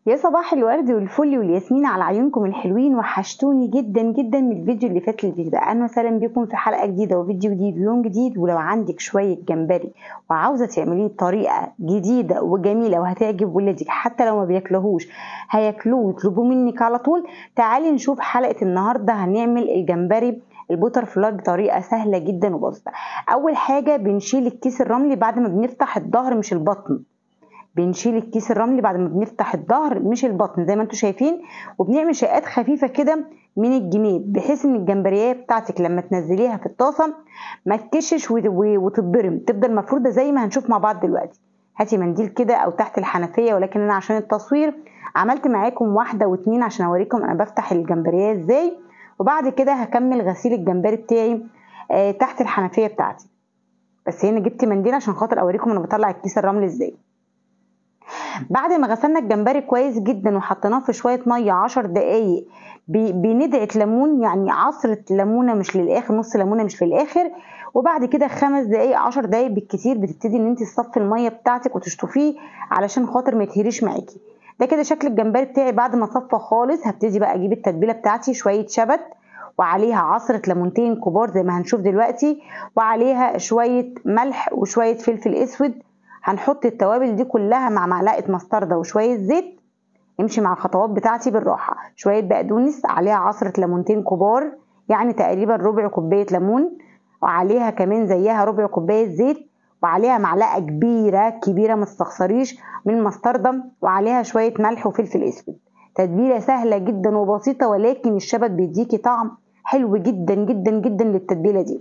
يا صباح الورد والفل والياسمين على عيونكم الحلوين وحشتوني جدا جدا من الفيديو اللي فات للفيديو ده اهلا وسهلا بكم في حلقه جديده وفيديو جديد ويوم جديد ولو عندك شويه جمبري وعاوزه تعمليه بطريقه جديده وجميله وهتعجب ولادك حتى لو ما بياكلوهوش هياكلوه ويطلبوه منك على طول تعالي نشوف حلقه النهارده هنعمل الجمبري البوتر فلاي بطريقه سهله جدا وبسيطه اول حاجه بنشيل الكيس الرملي بعد ما بنفتح الظهر مش البطن بنشيل الكيس الرملي بعد ما بنفتح الظهر مش البطن زي ما انتم شايفين وبنعمل شقات خفيفه كده من الجناب بحيث ان الجمبريه بتاعتك لما تنزليها في الطاسه ما تكشش وتتبرم تفضل مفروده زي ما هنشوف مع بعض دلوقتي هاتي منديل كده او تحت الحنفيه ولكن انا عشان التصوير عملت معاكم واحده واتنين عشان اوريكم انا بفتح الجمبريه ازاي وبعد كده هكمل غسيل الجمبري بتاعي آه تحت الحنفيه بتاعتي بس هنا جبت منديل عشان خاطر اوريكم انا بطلع الكيس الرمل ازاي بعد ما غسلنا الجمبري كويس جدا وحطيناه في شويه ميه 10 دقايق بندعه ليمون يعني عصره ليمونه مش للاخر نص ليمونه مش للاخر وبعد كده خمس دقايق 10 دقايق بالكتير بتبتدي ان انت تصفي الميه بتاعتك وتشطفيه علشان خاطر ما يتهريش معاكي ده كده شكل الجمبري بتاعي بعد ما صفى خالص هبتدي بقى اجيب التتبيله بتاعتي شويه شبت وعليها عصرة ليمونتين كبار زي ما هنشوف دلوقتي وعليها شوية ملح وشوية فلفل اسود هنحط التوابل دي كلها مع معلقه مستردة وشويه زيت امشي مع الخطوات بتاعتي بالراحه شويه بقدونس عليها عصره ليمونتين كبار يعني تقريبا ربع كوبايه ليمون وعليها كمان زيها ربع كوبايه زيت وعليها معلقه كبيره كبيره ما تستخسريش من مستردة وعليها شويه ملح وفلفل اسود تتبيله سهله جدا وبسيطه ولكن الشبت بيديكي طعم حلو جدا جدا جدا للتتبيله دي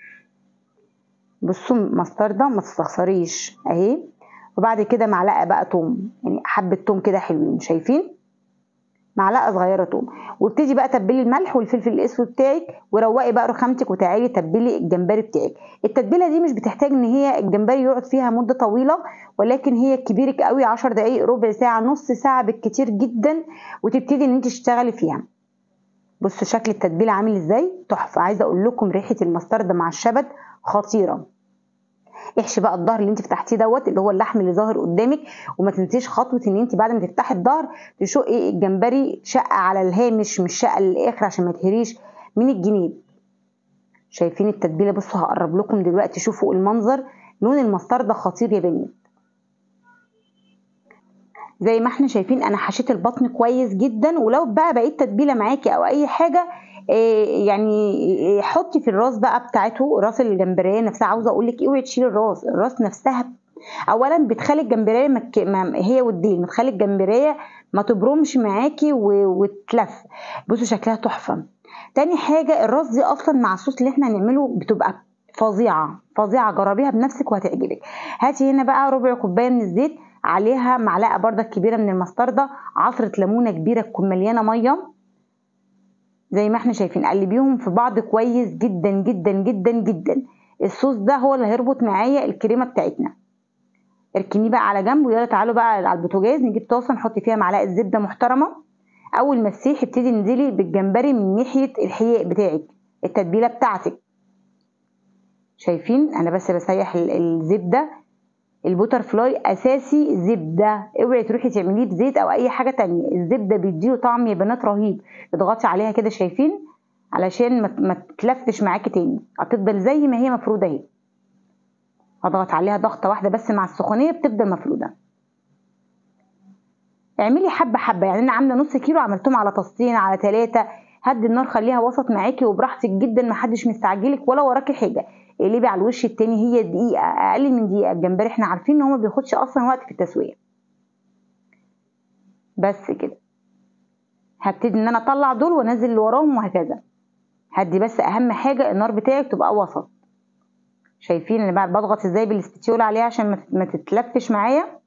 بصوا مستردة ما تستخسريش اهي وبعد كده معلقه بقى توم يعني حبه توم كده حلوين شايفين معلقه صغيره توم وابتدي بقى تبلي الملح والفلفل الاسود بتاعك وروقي بقى رخامتك وتعالي تبلي الجمبري بتاعك التتبيله دي مش بتحتاج ان هي الجمبري يقعد فيها مده طويله ولكن هي كبيرك قوي 10 دقائق ربع ساعه نص ساعه بالكتير جدا وتبتدي ان انت تشتغلي فيها بصوا شكل التتبيله عامل ازاي تحفه عايزه اقول لكم ريحه المسترد مع الشبت خطيره احشي بقى الظهر اللي انت فتحتيه دوت اللي هو اللحم اللي ظاهر قدامك وما تنسيش خطوه ان انت بعد ما تفتحي الظهر تشقي الجمبري شقه على الهامش مش شقه للاخر عشان ما تهريش من الجنيب شايفين التتبيله بصوا هقرب لكم دلوقتي شوفوا المنظر لون المستردة خطير يا بنات زي ما احنا شايفين انا حشيت البطن كويس جدا ولو بقى بقيت تتبيله معاكي او اي حاجه يعني حطي في الراس بقى بتاعته راس الجمبريه نفسها عاوزه اقول لك اوعي تشيلي الراس الراس نفسها اولا بتخلي الجمبريه مك... ما هي والديل بتخلي الجمبريه ما تبرمش معاكي و... وتلف بصوا شكلها تحفه تاني حاجه الراس دي اصلا مع الصوص اللي احنا هنعمله بتبقى فظيعه فظيعه جربيها بنفسك وهتعجبك هاتي هنا بقى ربع كوبايه من الزيت عليها معلقه بردك كبيره من المستردة عصره ليمونه كبيره تكون مليانه ميه زي ما احنا شايفين قلبيهم في بعض كويس جدا جدا جدا جدا الصوص ده هو اللي هيربط معايا الكريمه بتاعتنا اركنيه بقى على جنب ويلا تعالوا بقى على البوتاجاز نجيب طاسه نحط فيها معلقه زبده محترمه اول ما تسيح ابتدي انزلي بالجمبري من ناحيه الحياء بتاعك التتبيله بتاعتك شايفين انا بس بسيح الزبده البوتر فلاي اساسي زبده اوعي تروحي تعمليه بزيت او اي حاجه تانية الزبده بيديله طعم يا بنات رهيب اضغطي عليها كده شايفين علشان ما تلفش معاكي تاني هتفضل زي ما هي مفروده اهي اضغط عليها ضغطه واحده بس مع السخونيه بتفضل مفروده اعملي حبه حبه يعني انا عامله نص كيلو عملتهم على طاستين على ثلاثه هدي النار خليها وسط معاكي وبراحتك جدا محدش مستعجلك ولا وراكي حاجه اقلبي على الوش التاني هي دقيقه اقل من دقيقه الجمبري احنا عارفين ان هو ما بياخدش اصلا وقت في التسويه بس كده هبتدي ان انا اطلع دول وانزل اللي وراهم وهكذا هدي بس اهم حاجه النار بتاعك تبقى وسط شايفين انا بضغط ازاي بالسبتيولا عليها عشان ما تتلفش معايا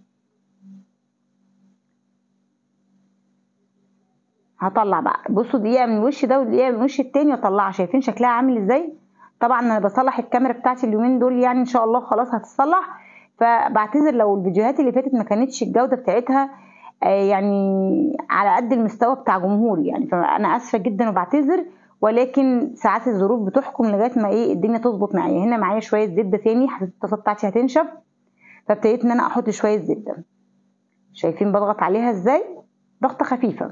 هطلع بقى بصوا دقيقه من الوش ده ودقيقه من الوش التاني واطلعها شايفين شكلها عامل ازاي طبعا انا بصلح الكاميرا بتاعتي اليومين دول يعني ان شاء الله خلاص هتتصلح فبعتذر لو الفيديوهات اللي فاتت ما كانتش الجوده بتاعتها يعني على قد المستوى بتاع جمهوري يعني فانا اسفه جدا وبعتذر ولكن ساعات الظروف بتحكم لغايه ما ايه الدنيا تظبط معايا هنا معايا شويه زبده تاني حسيت الطاسه بتاعتي هتنشف فابتديت ان انا احط شويه زبده شايفين بضغط عليها ازاي ضغطه خفيفه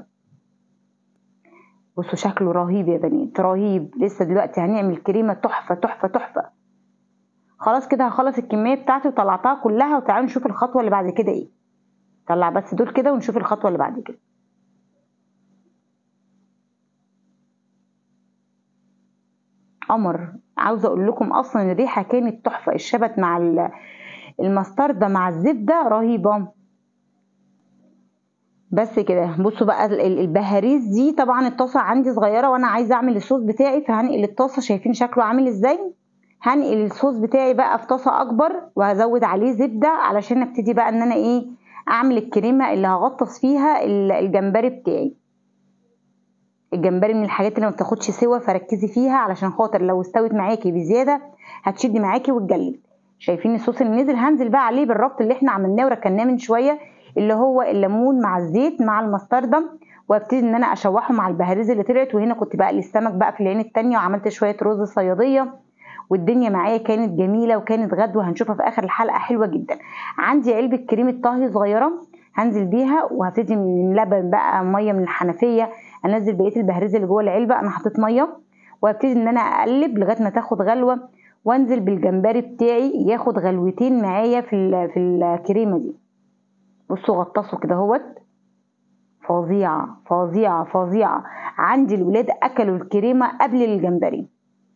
بصوا شكله رهيب يا بنات رهيب لسه دلوقتي هنعمل كريمه تحفه تحفه تحفه خلاص كده هخلص الكميه بتاعتي وطلعتها كلها وتعالوا نشوف الخطوه اللي بعد كده ايه طلع بس دول كده ونشوف الخطوه اللي بعد كده قمر عاوزه اقول لكم اصلا الريحه كانت تحفه الشبت مع المستردة مع الزبده رهيبه بس كده بصوا بقى البهاريز دي طبعا الطاسه عندي صغيره وانا عايزه اعمل الصوص بتاعي فهنقل الطاسه شايفين شكله عامل ازاي هنقل الصوص بتاعي بقى في طاسه اكبر وهزود عليه زبده علشان ابتدي بقى ان انا ايه اعمل الكريمه اللي هغطس فيها الجمبري بتاعي الجمبري من الحاجات اللي ما بتاخدش سوا فركزي فيها علشان خاطر لو استوت معاكي بزياده هتشد معاكي وتجلد شايفين الصوص اللي نزل هنزل بقى عليه بالربط اللي احنا عملناه وركناه من شويه اللي هو الليمون مع الزيت مع المستردة وابتدي ان انا اشوحه مع البهاريز اللي طلعت وهنا كنت بقلي السمك بقى في العين التانية وعملت شويه رز صياديه والدنيا معايا كانت جميله وكانت غدوه هنشوفها في اخر الحلقه حلوه جدا عندي علبه كريمه طهي صغيره هنزل بيها وهبتدي من لبن بقى ميه من الحنفيه انزل بقيه البهريز اللي جوه العلبه انا حطيت ميه وابتدي ان انا اقلب لغايه ما تاخد غلوه وانزل بالجمبري بتاعي ياخد غلوتين معايا في في الكريمه دي بصوا غطسوا كده اهوت فظيعه فظيعه فظيعه عندي الولاد اكلوا الكريمه قبل الجمبري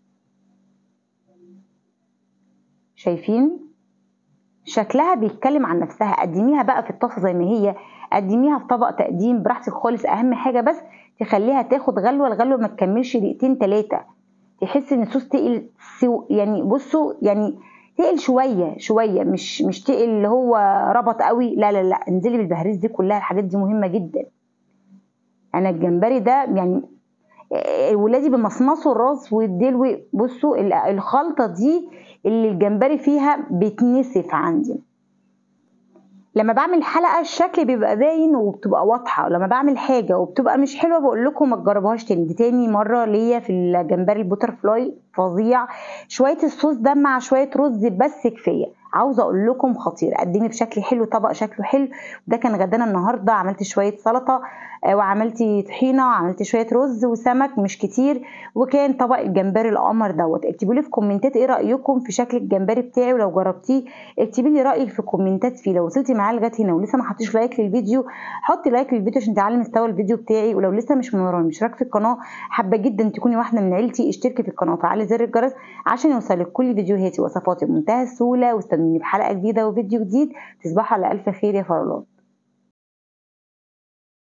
شايفين شكلها بيتكلم عن نفسها قدميها بقى في الطاسه زي ما هي قدميها في طبق تقديم براحتك خالص اهم حاجه بس تخليها تاخد غلوه الغلوه ما تكملش دقيقتين ثلاثه تحس ان الصوص تقل سو يعني بصوا يعني تقل شويه شويه مش مش تقل اللي هو ربط قوي لا لا لا انزلي بالبهاريز دي كلها الحاجات دي مهمه جدا انا الجمبري ده يعني ولادي بمصمصوا الراس والدلو بصوا الخلطه دي اللي الجمبري فيها بتنسف عندي لما بعمل حلقه الشكل بيبقى باين وبتبقى واضحه لما بعمل حاجه وبتبقى مش حلوه بقول لكم ما تجربوهاش تاني دي تاني مره ليا في الجمبري البوتر فلاي فظيع شويه الصوص ده مع شويه رز بس كفايه عاوزه اقول لكم خطير قدمي بشكل حلو طبق شكله حلو ده كان غدانا النهارده عملت شويه سلطه وعملت طحينه وعملت شويه رز وسمك مش كتير وكان طبق الجمبري القمر دوت اكتبوا لي في كومنتات ايه رايكم في شكل الجمبري بتاعي ولو جربتيه اكتبي لي رايك في الكومنتات فيه لو وصلتي معايا لغايه هنا ولسه ما حطيتش لايك للفيديو حطي لايك للفيديو عشان تعلي مستوى الفيديو بتاعي ولو لسه مش منوراني مشترك في القناه حابه جدا تكوني واحده من عيلتي اشتركي في القناه وفعلي زر الجرس عشان يوصلك كل فيديوهاتي وصفاتي بمنتهى السهوله واستنوني بحلقه جديده وفيديو جديد تصبحوا على الف خير يا فرولات